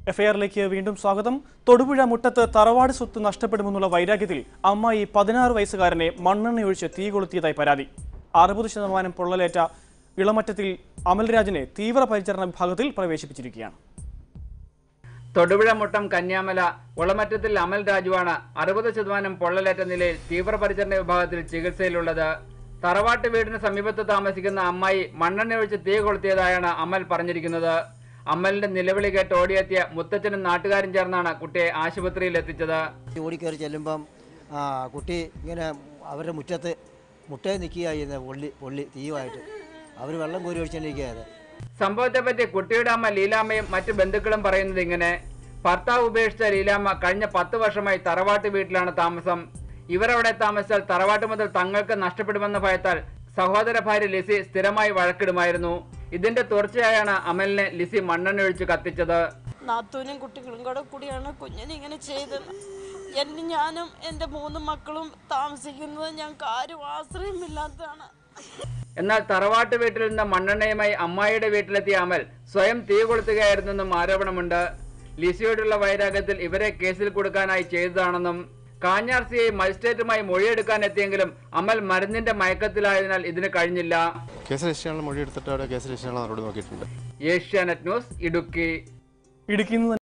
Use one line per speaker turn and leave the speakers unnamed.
എഫ്ഐആറിലേക്ക് വീണ്ടും സ്വാഗതം തൊടുപുഴ മുട്ടത്ത് തറവാട് സ്വത്ത് നഷ്ടപ്പെടുമെന്നുള്ള വൈരാഗ്യത്തിൽ അമ്മായി പതിനാറ് വയസ്സുകാരനെ മണ്ണെണ്ണയൊഴിച്ച് തീ കൊളുത്തിയതായി പരാതി അറുപത് ശതമാനം പൊള്ളലേറ്റ ഇളമറ്റത്തിൽ അമൽരാജിനെ തീവ്രപരിചരണ വിഭാഗത്തിൽ പ്രവേശിപ്പിച്ചിരിക്കുകയാണ്
തൊടുപുഴ മുട്ടം കന്യാമല ഒളമറ്റത്തിൽ അമൽ രാജുവാണ് അറുപത് ശതമാനം പൊള്ളലേറ്റ നിലയിൽ തീവ്രപരിചരണ വിഭാഗത്തിൽ ചികിത്സയിലുള്ളത് തറവാട്ട് വീടിന് സമീപത്ത് താമസിക്കുന്ന അമ്മായി മണ്ണെണ്ണ ഒഴിച്ച് തീ കൊളുത്തിയതായാണ് അമൽ പറഞ്ഞിരിക്കുന്നത് അമലിന്റെ നിലവിളി കേട്ട് ഓടിയെത്തിയ മുത്തച്ഛനും നാട്ടുകാരും ചേർന്നാണ് കുട്ടിയെ ആശുപത്രിയിൽ എത്തിച്ചത്
ഓടിക്കയറി ചെല്ലുമ്പം ആ, കുട്ടി ഇങ്ങനെ അവരുടെ മുറ്റത്ത് മുട്ടയിൽ നിൽക്കുകയായിരുന്നു പൊള്ളി പൊള്ളി തീയുമായിട്ട് അവർ വെള്ളം കോരി ഒഴിച്ചുകൊണ്ടിരിക്കുകയായിരുന്നു
സംഭവത്തെപ്പറ്റി കുട്ടിയുടെ അമ്മ ലീലാമ്മയും മറ്റു ബന്ധുക്കളും പറയുന്നത് ഇങ്ങനെ ഭർത്താവ് ഉപേക്ഷിച്ച ലീലാമ്മ കഴിഞ്ഞ പത്ത് വർഷമായി തറവാട്ട് വീട്ടിലാണ് താമസം ഇവരവിടെ താമസിച്ചാൽ തറവാട്ട് മുതൽ തങ്ങൾക്ക് നഷ്ടപ്പെടുമെന്ന ഭയത്താൽ സഹോദര ഭാര്യ ലിസി സ്ഥിരമായി വഴക്കിടുമായിരുന്നു ഇതിന്റെ തുടർച്ചയായാണ് അമലിനെ ലിസി മണ്ണെണ്ണ ഒഴിച്ച് കത്തിച്ചത്
നാത്തൂനും കുട്ടികളും കൂടെ കൂടിയാണ് കുഞ്ഞിനെ ഇങ്ങനെ ചെയ്തത് എന്നെ ഞാനും എൻ്റെ മൂന്ന് മക്കളും താമസിക്കുന്നത് ഞങ്ങൾക്ക് ആരും ആശ്രയമില്ലാത്തതാണ്
എന്നാൽ തറവാട്ട് വീട്ടിൽ നിന്ന് മണ്ണെണ്ണയുമായി അമ്മായിയുടെ വീട്ടിലെത്തിയ അമൽ സ്വയം തീ കൊളുത്തുകയായിരുന്നെന്നും ആരോപണമുണ്ട് ലിസിയോടുള്ള വൈരാഗ്യത്തിൽ ഇവരെ കേസിൽ കൊടുക്കാനായി ചെയ്തതാണെന്നും കാഞ്ഞാർ സി ഐ മജിസ്ട്രേറ്റുമായി മൊഴിയെടുക്കാൻ എത്തിയെങ്കിലും അമൽ മരുന്നിന്റെ മയക്കത്തിലായതിനാൽ ഇതിന് കഴിഞ്ഞില്ല
കേസ് രജിസ്റ്റർ ചെയ്യാനുള്ള മൊഴി എടുത്തിട്ട് അവിടെ കേസ് രജിസ്റ്റർ ചെയ്യാനുള്ള നടപടി നോക്കിയിട്ടുണ്ട്
ഏഷ്യാനെറ്റ് ന്യൂസ് ഇടുക്കി
ഇടുക്കിയിൽ നിന്ന്